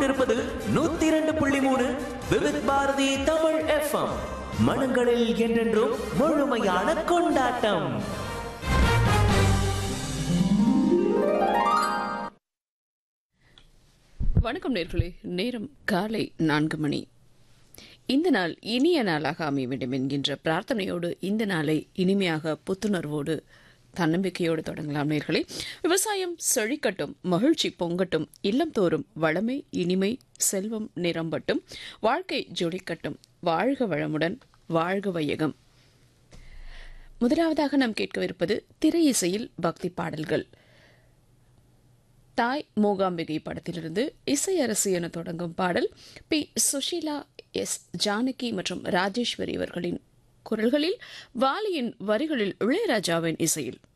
கொண்டிருப்பது நூத்தி இரண்டு புள்ளி மூணு விவித் பாரதி தமிழ் எஃப்எம் மனங்களில் என்றென்றும் முழுமையான கொண்டாட்டம் வணக்கம் நேர்களே நேரம் காலை நான்கு மணி இந்த நாள் இனிய நாளாக அமைய வேண்டும் என்கின்ற பிரார்த்தனையோடு இந்த நாளை இனிமையாக புத்துணர்வோடு தன்னம்பிக்கையோடு தொடங்கலாம் நேர்களே விவசாயம் செழிக்கட்டும் மகிழ்ச்சி பொங்கட்டும் இல்லம் தோறும் வளமை இனிமை செல்வம் நிரம்பட்டும் வாழ்க்கை ஜொலிக்கட்டும் வாழ்க வளமுடன் வாழ்க வையகம் முதலாவதாக நாம் கேட்கவிருப்பது திரை இசையில் பக்தி பாடல்கள் தாய் மூகாம்பிகை படத்திலிருந்து இசையரசி என தொடங்கும் பாடல் பி சுஷீலா எஸ் ஜானகி மற்றும் ராஜேஸ்வரி அவர்களின் குரல்களில் வாலியின் வரிகளில் இளையராஜாவின் இசையில்